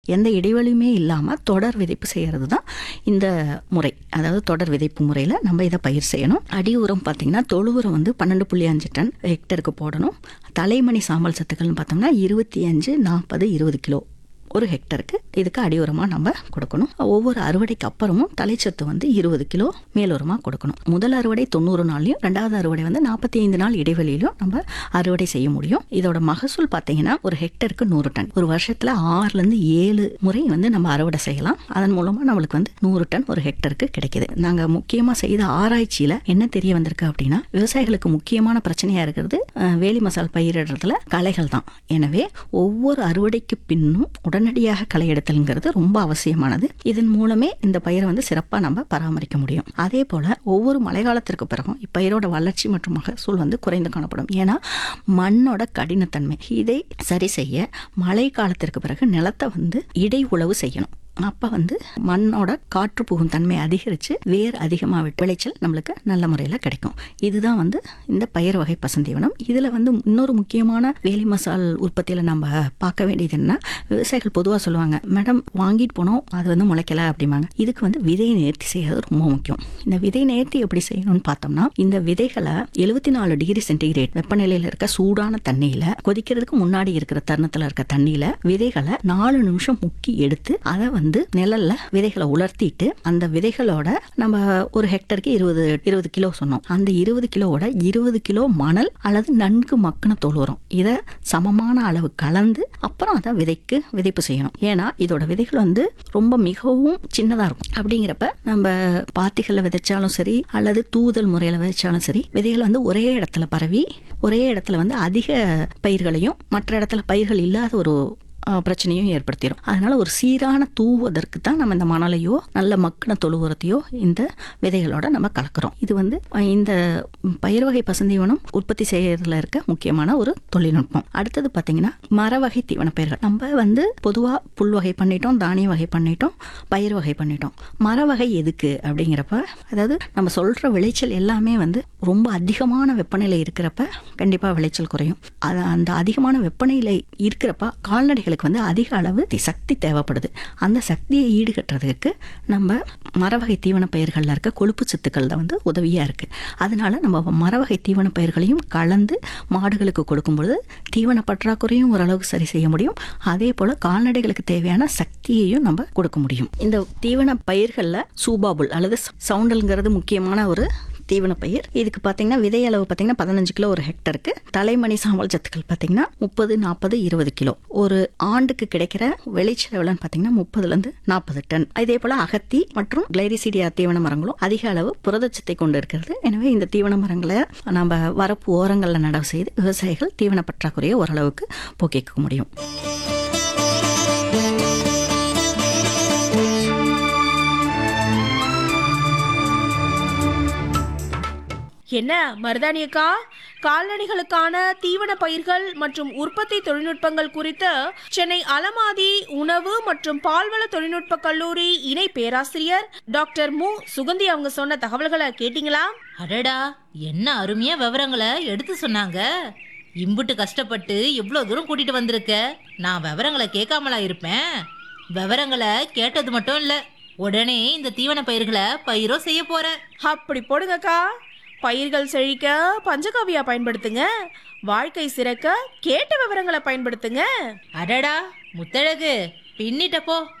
எந்த இடைவெளியுமே இல்லாமல் தொடர் விதைப்பு செய்கிறது தான் இந்த முறை அதாவது தொடர் விதைப்பு முறையில் நம்ம இதை பயிர் செய்யணும் அடி உரம் பார்த்திங்கன்னா தொழு உரம் வந்து பன்னெண்டு புள்ளி அஞ்சு டன் ஹெக்டருக்கு போடணும் தலைமணி சாம்பல் சத்துக்கள்னு பார்த்தோம்னா இருபத்தி அஞ்சு நாற்பது இருபது கிலோ ஒரு ஹெக்டருக்கு இதுக்கு அடி உரமாக நம்ம கொடுக்கணும் ஒவ்வொரு அறுவடைக்கு அப்புறமும் தலைச்சத்து வந்து இருபது கிலோ மேலுரமாக கொடுக்கணும் முதல் அறுவடை தொண்ணூறு நாள்லையும் ரெண்டாவது அறுவடை வந்து நாற்பத்தி ஐந்து நாள் இடைவெளியிலும் நம்ம அறுவடை செய்ய முடியும் இதோட மகசூல் பார்த்தீங்கன்னா ஒரு ஹெக்டருக்கு நூறு டன் ஒரு வருஷத்தில் ஆறுலேருந்து ஏழு முறை வந்து நம்ம அறுவடை செய்யலாம் அதன் மூலமாக நம்மளுக்கு வந்து நூறு டன் ஒரு ஹெக்டருக்கு கிடைக்குது நாங்கள் முக்கியமாக செய்த ஆராய்ச்சியில் என்ன தெரிய வந்திருக்கு அப்படின்னா விவசாயிகளுக்கு முக்கியமான பிரச்சனையாக இருக்கிறது அஹ், வேலி மசால் பயிரிடுறதுல களைகள் தான் எனவே ஒவ்வொரு அறுவடைக்கு பின்னும் உடனடியாக களை எடுத்தல்ங்கிறது ரொம்ப அவசியமானது இதன் மூலமே இந்த பயிரை வந்து சிறப்பாக நம்ம பராமரிக்க முடியும் அதே போல் ஒவ்வொரு மழைக்காலத்திற்கு பிறகும் இப்பயிரோட வளர்ச்சி மற்றும் மகசூல் வந்து குறைந்து காணப்படும் ஏன்னா மண்ணோட கடினத்தன்மை இதை சரி செய்ய மழை காலத்திற்கு பிறகு நிலத்தை வந்து இடை உழவு செய்யணும் அப்போ வந்து மண்ணோட காற்று புகும் தன்மை அதிகரித்து வேர் அதிகமாக விட்டு விளைச்சல் நம்மளுக்கு நல்ல முறையில் கிடைக்கும் இதுதான் வந்து இந்த பயிர் வகை பசந்தீவனம் இதில் வந்து இன்னொரு முக்கியமான வேலி மசால் உற்பத்தியில் நம்ம பார்க்க வேண்டியது என்ன விவசாயிகள் பொதுவாக சொல்லுவாங்க மேடம் வாங்கிட்டு போனோம் அது வந்து முளைக்கல அப்படிம்பாங்க இதுக்கு வந்து விதை நேர்த்தி செய்யறது ரொம்ப முக்கியம் இந்த விதை நேர்த்தி எப்படி செய்யணும்னு பார்த்தோம்னா இந்த விதைகளை எழுபத்தி நாலு டிகிரி சென்டிகிரேட் வெப்பநிலையில் இருக்க சூடான தண்ணியில் கொதிக்கிறதுக்கு முன்னாடி இருக்கிற தருணத்தில் இருக்க தண்ணியில் விதைகளை நாலு நிமிஷம் முக்கி எடுத்து அதை வந்து நிழல்ல விதைகளை உலர்த்திட்டு அந்த விதைகளோட நம்ம ஒரு ஹெக்டருக்கு இருபது இருபது கிலோ சொன்னோம் அந்த இருபது கிலோவோட இருபது கிலோ மணல் அல்லது நன்கு மக்கின தோல் உரம் இதை சமமான அளவு கலந்து அப்புறம் அதை விதைக்கு விதைப்பு செய்யணும் ஏன்னா இதோட விதைகள் வந்து ரொம்ப மிகவும் சின்னதாக இருக்கும் அப்படிங்கிறப்ப நம்ம பாத்திகளில் விதைச்சாலும் சரி அல்லது தூதல் முறையில் விதைச்சாலும் சரி விதைகள் வந்து ஒரே இடத்துல பரவி ஒரே இடத்துல வந்து அதிக பயிர்களையும் மற்ற இடத்துல பயிர்கள் இல்லாத ஒரு அஹ், பிரச்சனையும் ஏற்படுத்திடும் அதனால ஒரு சீரான தூவதற்கு தான் நம்ம இந்த மணலையோ நல்ல மக்கின தொழு உரத்தையோ இந்த விதைகளோட நம்ம கலக்கிறோம் இது வந்து அஹ், இந்த பயிர் வகை பசுந்தீவனம் உற்பத்தி செய்யறதுல இருக்க முக்கியமான ஒரு தொழில்நுட்பம் அடுத்தது பார்த்தீங்கன்னா மர வகை தீவன பயிர்கள் நம்ம வந்து பொதுவாக புல் வகை பண்ணிட்டோம் தானிய வகை பண்ணிட்டோம் பயிர் வகை பண்ணிட்டோம் மர வகை எதுக்கு அப்படிங்கிறப்ப அதாவது நம்ம சொல்ற விளைச்சல் எல்லாமே வந்து ரொம்ப அதிகமான வெப்பநிலை இருக்கிறப்ப கண்டிப்பாக விளைச்சல் குறையும் அது அந்த அதிகமான வெப்பநிலை இருக்கிறப்ப கால்நடைகளுக்கு வந்து அதிக அளவு தி- சக்தி தேவைப்படுது அந்த சக்தியை ஈடுகட்டுறதுக்கு நம்ம மரவகை தீவன பயிர்களில் இருக்க கொழுப்பு சத்துக்கள் தான் வந்து உதவியாக இருக்குது அதனால நம்ம மரவகை தீவன பயிர்களையும் கலந்து மாடுகளுக்கு கொடுக்கும்பொழுது தீவன பற்றாக்குறையும் ஓரளவுக்கு சரி செய்ய முடியும் அதே போல் கால்நடைகளுக்கு தேவையான சக்தியையும் நம்ம கொடுக்க முடியும் இந்த தீவன பயிர்களில் சூபாபுல் அல்லது சவுண்டல்ங்கிறது முக்கியமான ஒரு தீவன பயிர் இதுக்கு பார்த்தீங்கன்னா விதை அளவு பார்த்தீங்கன்னா பதினஞ்சு கிலோ ஒரு ஹெக்டருக்கு தலைமணி சாம்பல் சத்துக்கள் பார்த்தீங்கன்னா முப்பது நாற்பது இருபது கிலோ ஒரு ஆண்டுக்கு கிடைக்கிற விளைச்சல் எவ்வளோன்னு பார்த்தீங்கன்னா முப்பதுலேருந்து நாற்பது டன் இதே போல் அகத்தி மற்றும் கிளைரிசீடியா தீவன மரங்களும் அதிக அளவு புரதச்சத்தை கொண்டு இருக்கிறது எனவே இந்த தீவன மரங்களை நம்ம வரப்பு ஓரங்களில் நடவு செய்து விவசாயிகள் தீவன பற்றாக்குறையை ஓரளவுக்கு போக்கிக்க முடியும் என்ன மருதாணி அக்கா கால்நடைகளுக்கான தீவன பயிர்கள் மற்றும் உற்பத்தி தொழில்நுட்பங்கள் குறித்து சென்னை அலமாதி உணவு மற்றும் பால்வள தொழில்நுட்ப கல்லூரி இணை பேராசிரியர் டாக்டர் மு சுகந்தி அவங்க சொன்ன தகவல்களை கேட்டிங்களா அடடா என்ன அருமையா விவரங்களை எடுத்து சொன்னாங்க இம்புட்டு கஷ்டப்பட்டு இவ்வளோ தூரம் கூட்டிட்டு வந்திருக்க நான் விவரங்களை கேட்காமலா இருப்பேன் விவரங்களை கேட்டது மட்டும் இல்ல உடனே இந்த தீவன பயிர்களை பயிரோ செய்ய போறேன் அப்படி போடுங்கக்கா பயிர்கள் செழிக்க பஞ்சகாவியா பயன்படுத்துங்க வாழ்க்கை சிறக்க கேட்ட விவரங்களை பயன்படுத்துங்க அடடா முத்தழகு பின்னிட்ட போ